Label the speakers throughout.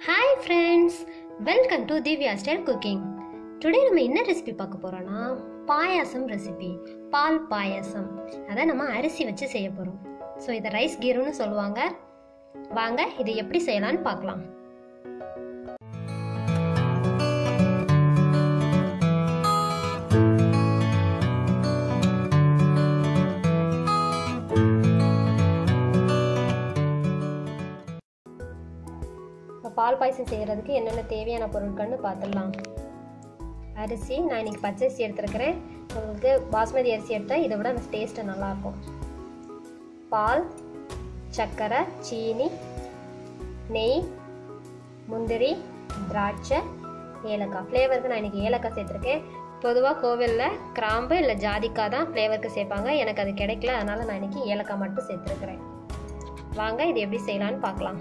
Speaker 1: hi friends welcome to Divya style cooking today நம்ம என்ன recipe பார்க்க போகிறோன்னா பாயாசம் ரெசிபி பால் பாயாசம் அதை நம்ம அரிசி வச்சு செய்ய போகிறோம் ஸோ இதை ரைஸ் கீருன்னு சொல்லுவாங்க வாங்க இதை எப்படி செய்யலாம்னு பார்க்கலாம் இப்போ பால் பாயசம் செய்கிறதுக்கு என்னென்ன தேவையான பொருட்கள்னு பார்த்துடலாம் அரிசி நான் இன்னைக்கு பச்சை அரிசி எடுத்துருக்கிறேன் உங்களுக்கு பாஸ்மதி அரிசி எடுத்தால் இதை விட அந்த டேஸ்ட்டு நல்லாயிருக்கும் பால் சர்க்கரை சீனி நெய் முந்திரி திராட்சை ஏலக்காய் ஃப்ளேவருக்கு நான் இன்றைக்கி ஏலக்காய் சேர்த்துருக்கேன் பொதுவாக கோவிலில் கிராம்பு இல்லை ஜாதிக்காய் தான் ஃப்ளேவருக்கு சேர்ப்பாங்க எனக்கு அது கிடைக்கல அதனால் நான் இன்றைக்கி ஏலக்காய் மட்டும் சேர்த்துருக்குறேன் வாங்க இது எப்படி செய்யலான்னு பார்க்கலாம்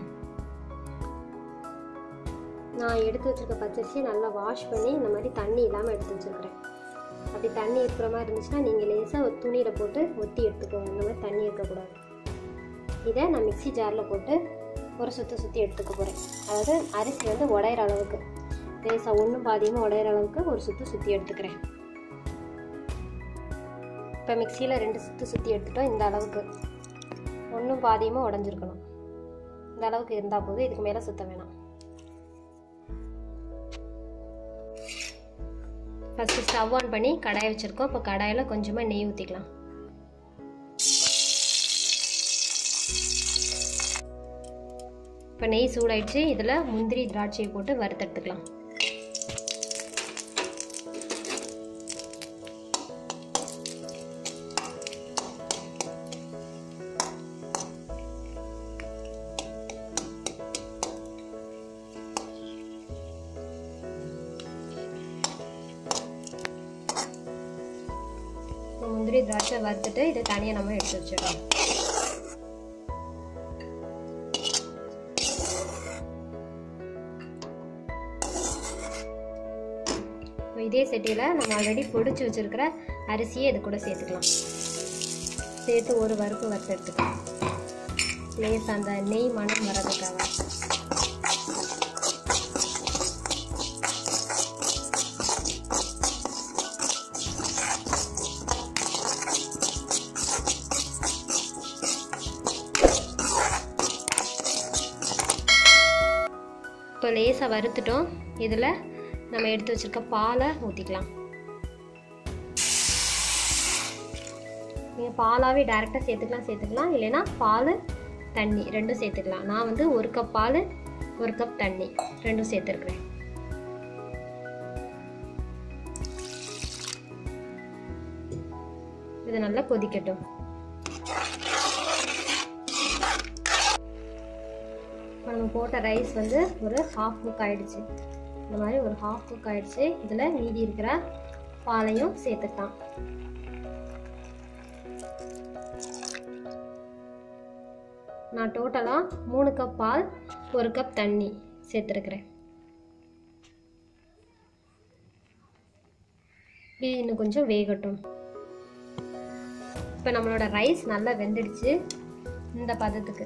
Speaker 1: நான் எடுத்து வச்சுருக்க பச்சரிசி நல்லா வாஷ் பண்ணி இந்த மாதிரி தண்ணி இல்லாமல் எடுத்து வச்சுருக்கிறேன் அப்படி தண்ணி இருக்கிற மாதிரி இருந்துச்சுன்னா நீங்கள் லேசாக ஒரு துணியில் போட்டு ஒத்தி எடுத்துக்கோங்க இந்த மாதிரி தண்ணி இருக்கக்கூடாது இதை நான் மிக்சி ஜாரில் போட்டு ஒரு சுற்றி சுற்றி எடுத்துக்க போகிறேன் அதாவது அரிசி வந்து உடையிற அளவுக்கு லேசாக ஒன்றும் பாதியமாக உடையிற அளவுக்கு ஒரு சுற்றி சுற்றி எடுத்துக்கிறேன் இப்போ மிக்சியில் ரெண்டு சுற்றி சுற்றி எடுத்துட்டோம் இந்த அளவுக்கு ஒன்றும் பாதியமாக உடஞ்சிருக்கணும் இந்த அளவுக்கு இருந்தால் போதும் இதுக்கு மேலே சுத்த வேணாம் ஃபஸ்ட்டு ஸ்டவ் ஆன் பண்ணி கடாயை வச்சுருக்கோம் இப்போ கடாயில் கொஞ்சமாக நெய் ஊற்றிக்கலாம் இப்போ நெய் சூடாயிடுச்சு இதில் முந்திரி திராட்சையை போட்டு வறுத்தெடுத்துக்கலாம் முந்திரி திராட்சை வறுத்துட்டு இதை தனியாக நம்ம எடுத்து வச்சிடலாம் இதே செட்டியில் நம்ம ஆல்ரெடி பொடிச்சு வச்சுருக்கிற அரிசியை இது கூட சேர்த்துக்கலாம் சேர்த்து ஒரு வறுப்பு வறுத்து எடுத்துக்கலாம் லேஸ் அந்த நெய் மனம் வர்றதுக்காக இப்போ லேசாக வறுத்துட்டோம் இதில் நம்ம எடுத்து வச்சுருக்க பாலை ஊற்றிக்கலாம் நீங்கள் பாலாகவே டேரெக்டாக சேர்த்துக்கலாம் சேர்த்துக்கலாம் இல்லைன்னா பால் தண்ணி ரெண்டும் சேர்த்துக்கலாம் நான் வந்து ஒரு கப் பால் ஒரு கப் தண்ணி ரெண்டும் சேர்த்துருக்குறேன் இது நல்லா கொதிக்கட்டும் இப்போ நம்ம போட்ட ரைஸ் வந்து ஒரு ஹாஃப் குக் ஆகிடுச்சு இந்த மாதிரி ஒரு ஹாஃப் குக் ஆகிடுச்சு இதில் மீதி இருக்கிற பாலையும் சேர்த்துக்கலாம் நான் டோட்டலாக மூணு கப் பால் ஒரு கப் தண்ணி சேர்த்துருக்குறேன் இது இன்னும் கொஞ்சம் வேகட்டும் இப்போ நம்மளோட ரைஸ் நல்லா வெந்துடுச்சு இந்த பதத்துக்கு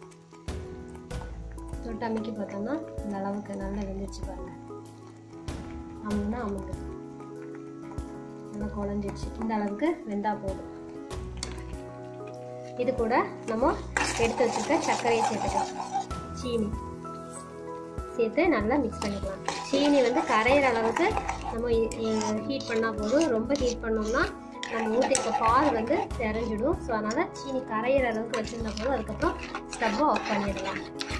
Speaker 1: தொட்டு அமைக்கி பார்த்தோம்னா இந்த அளவுக்கு நல்லா வெந்துச்சு பாருங்க அமுன்னா அமுங்க நல்லா குழஞ்சிடுச்சு இந்த அளவுக்கு வெந்தா போதும் இது கூட நம்ம எடுத்து வச்சுருக்க சர்க்கரையை சேர்த்துக்கலாம் சீனி சேர்த்து நல்லா மிக்ஸ் பண்ணிக்கலாம் சீனி வந்து கரையிற அளவுக்கு நம்ம ஹீட் பண்ணால் போதும் ரொம்ப ஹீட் பண்ணோம்னா நம்ம ஊற்றிருக்க பால் வந்து தெரிஞ்சிடும் ஸோ அதனால் சீனி கரையிற அளவுக்கு வச்சுருந்தா போதும் அதுக்கப்புறம் ஸ்டவ்வை ஆஃப் பண்ணிடலாம்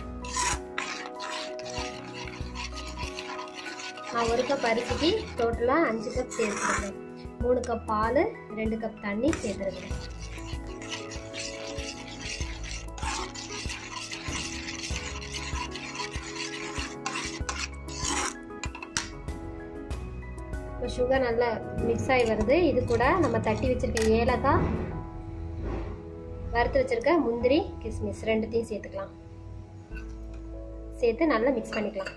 Speaker 1: நான் ஒரு கப் அரிசிக்கு டோட்டலாக அஞ்சு கப் சேர்த்துருக்கேன் மூணு கப் பால் ரெண்டு கப் தண்ணி சேர்த்துருக்கேன் இப்போ சுகர் நல்லா மிக்ஸ் ஆகி வருது இது கூட நம்ம தட்டி வச்சிருக்க ஏலக்காய் வறுத்து வச்சிருக்க முந்திரி கிஸ்மிஸ் ரெண்டுத்தையும் சேர்த்துக்கலாம் சேர்த்து நல்லா மிக்ஸ் பண்ணிக்கலாம்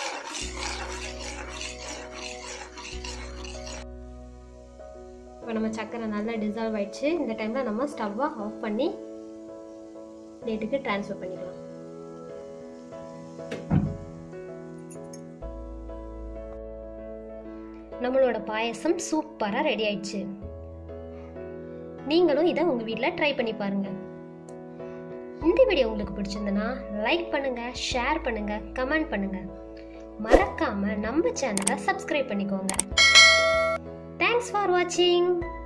Speaker 1: இப்போ நம்ம சக்கரை நல்லா டிசால்வ் ஆயிடுச்சு இந்த டைமில் நம்ம ஸ்டவ்வை ஆஃப் பண்ணி பிளேட்டுக்கு ட்ரான்ஸ்ஃபர் பண்ணிக்கலாம் நம்மளோட பாயசம் சூப்பராக ரெடி ஆயிடுச்சு நீங்களும் இதை உங்கள் வீட்டில் ட்ரை பண்ணி பாருங்க இந்த வீடியோ உங்களுக்கு பிடிச்சிருந்தனா லைக் பண்ணுங்க ஷேர் பண்ணுங்க கமெண்ட் பண்ணுங்க மறக்காம நம்ம சேனலை சப்ஸ்கிரைப் பண்ணிக்கோங்க தேங்க்ஸ் ஃபார் வாட்சிங்